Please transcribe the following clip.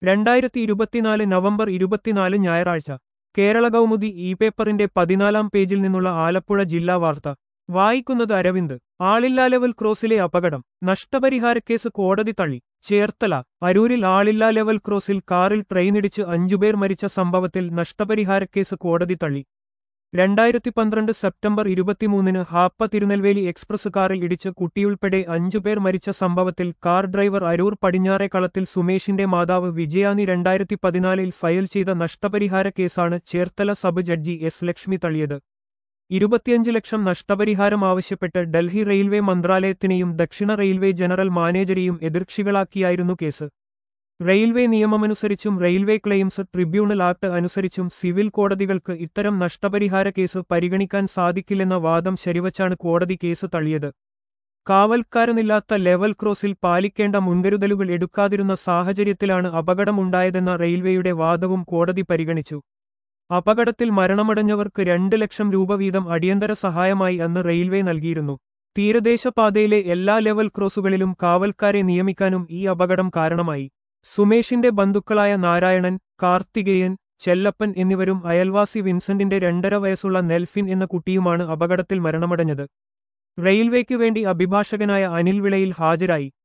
രണ്ടായിരത്തി ഇരുപത്തിനാല് നവംബർ ഇരുപത്തിനാല് ഞായറാഴ്ച കേരള കൗമുദി ഇ പേപ്പറിന്റെ പതിനാലാം പേജിൽ നിന്നുള്ള ആലപ്പുഴ ജില്ലാ വാർത്ത വായിക്കുന്നത് അരവിന്ദ് ആളില്ലാ ലെവൽ ക്രോസിലെ അപകടം നഷ്ടപരിഹാരക്കേസ് കോടതി തള്ളി ചേർത്തല അരൂരിൽ ആളില്ലാ ലെവൽ ക്രോസിൽ കാറിൽ ട്രെയിനിടിച്ച് അഞ്ചുപേർ മരിച്ച സംഭവത്തിൽ നഷ്ടപരിഹാരക്കേസ് കോടതി തള്ളി രണ്ടായിരത്തി പന്ത്രണ്ട് സെപ്റ്റംബർ ഇരുപത്തിമൂന്നിന് ഹാപ്പ തിരുനെൽവേലി എക്സ്പ്രസ് കാറിൽ ഇടിച്ച് കുട്ടിയുൾപ്പെടെ അഞ്ചുപേർ മരിച്ച സംഭവത്തിൽ കാർ ഡ്രൈവർ അരൂർ പടിഞ്ഞാറെ കളത്തിൽ സുമേഷിന്റെ മാതാവ് വിജയാനി രണ്ടായിരത്തി പതിനാലിൽ ഫയൽ ചെയ്ത നഷ്ടപരിഹാര കേസാണ് Cherthala sub judge S Lakshmi തള്ളിയത് ഇരുപത്തിയഞ്ച് ലക്ഷം നഷ്ടപരിഹാരം ആവശ്യപ്പെട്ട് ഡൽഹി റെയിൽവേ മന്ത്രാലയത്തിനെയും ദക്ഷിണ റെയിൽവേ ജനറൽ മാനേജരെയും എതിർകക്ഷികളാക്കിയായിരുന്നു കേസ് റെയിൽവേ നിയമമനുസരിച്ചും റെയിൽവേ ക്ലെയിംസ് ട്രിബ്യൂണൽ ആക്ട് അനുസരിച്ചും സിവിൽ കോടതികൾക്ക് ഇത്തരം നഷ്ടപരിഹാര കേസ് പരിഗണിക്കാൻ സാധിക്കില്ലെന്ന വാദം ശരിവച്ചാണ് കോടതി കേസ് തള്ളിയത് കാവൽക്കാരനില്ലാത്ത ലെവൽ ക്രോസിൽ പാലിക്കേണ്ട മുൻകരുതലുകൾ എടുക്കാതിരുന്ന സാഹചര്യത്തിലാണ് അപകടമുണ്ടായതെന്ന റെയിൽവേയുടെ വാദവും കോടതി പരിഗണിച്ചു അപകടത്തിൽ മരണമടഞ്ഞവർക്ക് രണ്ട് ലക്ഷം രൂപ വീതം അടിയന്തര സഹായമായി അന്ന് റെയിൽവേ നൽകിയിരുന്നു തീരദേശപാതയിലെ എല്ലാ ലെവൽ ക്രോസുകളിലും കാവൽക്കാരെ നിയമിക്കാനും ഈ അപകടം കാരണമായി സുമേഷിന്റെ ബന്ധുക്കളായ നാരായണൻ കാർത്തികേയൻ ചെല്ലപ്പൻ എന്നിവരും അയൽവാസി വിൻസെന്റിന്റെ രണ്ടര വയസ്സുള്ള നെൽഫിൻ എന്ന കുട്ടിയുമാണ് അപകടത്തിൽ മരണമടഞ്ഞത് റെയിൽവേക്ക് വേണ്ടി അഭിഭാഷകനായ അനിൽ വിളയിൽ ഹാജരായി